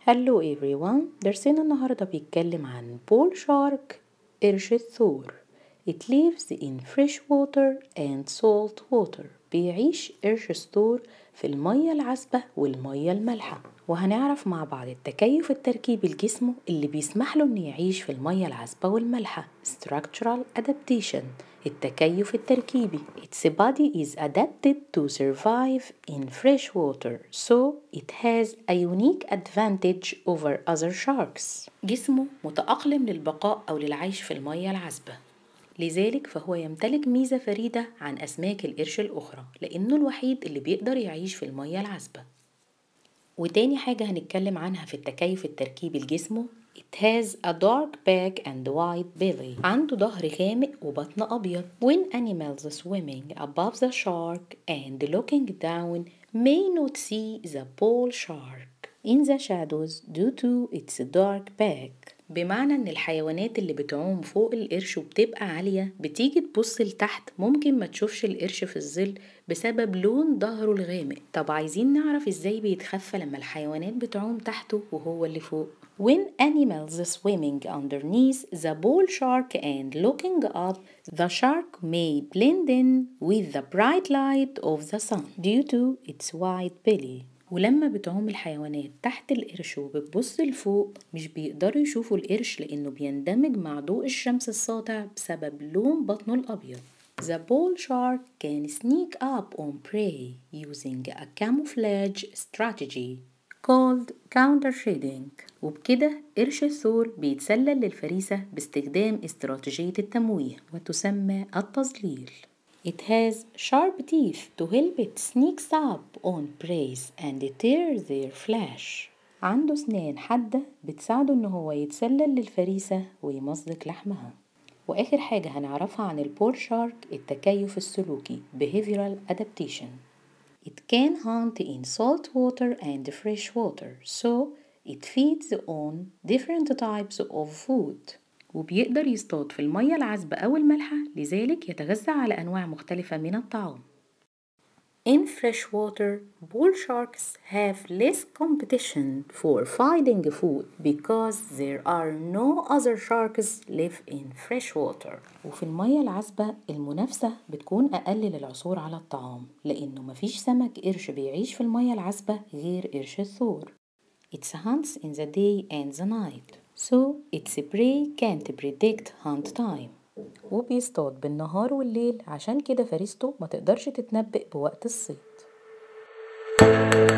Hello everyone درسنا النهاردة بيتكلم عن بول شارك قرش الثور It lives in fresh water and salt water بيعيش قرش الثور في المية العذبة والمية المالحة وهنعرف مع بعض التكيف التركيبي لجسمه اللي بيسمح له انه يعيش في المية العذبة والمالحة Structural adaptation التكيف التركيبي Its body is adapted to survive in fresh water so it has a unique advantage over other sharks جسمه متأقلم للبقاء أو للعيش في المية العذبة لذلك فهو يمتلك ميزة فريدة عن أسماك القرش الأخرى لأنه الوحيد اللي بيقدر يعيش في المية العذبة وتاني حاجة هنتكلم عنها في التكيف التركيبي لجسمه It has a dark back and wide belly عنده ظهر غامق وبطن أبيض When animals swimming above the shark and looking down may not see the pole shark in the shadows due to its dark back بمعنى ان الحيوانات اللي بتعوم فوق القرش وبتبقى عالية بتيجي تبص لتحت ممكن ما تشوفش القرش في الظل بسبب لون ظهره الغامق طب عايزين نعرف ازاي بيتخفى لما الحيوانات بتعوم تحته وهو اللي فوق When animals swimming underneath the bull shark and looking up, the shark may blend in with the bright light of the sun due to its wide belly. ولما بتعوم الحيوانات تحت القرش وبتبص لفوق مش بيقدروا يشوفوا القرش لأنه بيندمج مع ضوء الشمس الساطع بسبب لون بطنه الأبيض. The bull shark can sneak up on prey using a camouflage strategy called counterfeiting وبكده قرش الثور بيتسلل للفريسة باستخدام استراتيجية التمويه وتسمى التظليل. It has sharp teeth to help it sneaks up on prey and tear their flesh. عنده أسنان حادة بتساعده إن هو يتسلل للفريسة ويمزق لحمها. وآخر حاجة هنعرفها عن البول شارك التكيف السلوكي behavioral adaptation. It can hunt in salt water and fresh water, so it feeds on different types of food. وبيقدر يصطاد في المية العذبة أو المالحة لذلك يتغذى على أنواع مختلفة من الطعام. In fresh water, bull sharks have less competition for finding food because there are no other sharks live in fresh water. وفي المية العذبة المنافسة بتكون أقل للعثور على الطعام لأنه مفيش سمك قرش بيعيش في المية العذبة غير قرش الثور. It hunts in the day and the night. So its prey can't predict hunt time. وبيصطاد بالنهار والليل عشان كده فريسته ما تقدرش تتنبأ بوقت الصيد